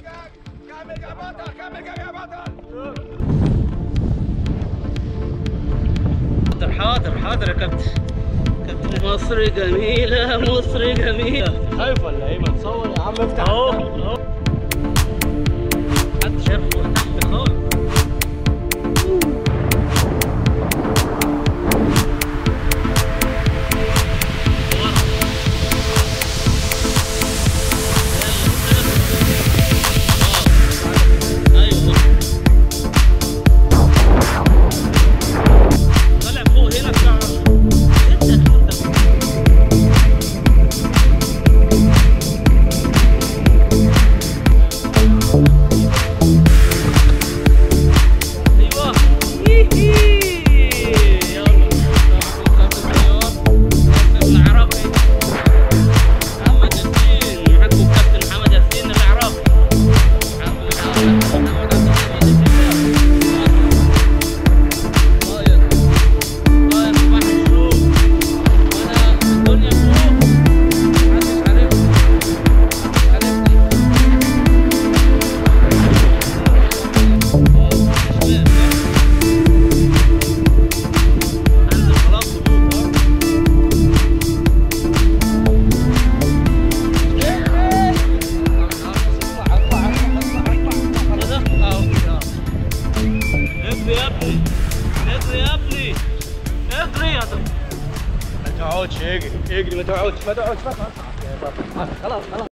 كمل يا بطل كمل يا بطل حاضر حاضر حاضر يا كابتن كابتن مصر جميلة مصر جميلة خايف ولا ايه ما تصور يا عم افتح اهو اهو حد شاف فوق تحت خالص ايوه طلع فوق هنا بتاع انت الحوار ده ايوه هيهي. يلا كابتن الطيار كابتن العراقي محمد ياسين معاكم كابتن محمد ياسين العراقي محمد عبد الحميد طاير طاير في بحر الشوق وانا في الدنيا فوق محدش عارفني محدش عارفني انزل خلاص هبوط اجري يا ابني اجري يا ابني اجري يا ابني ما تقعدش اجري اجري ما تقعدش ما تقعدش ما تقعدش خلاص خلاص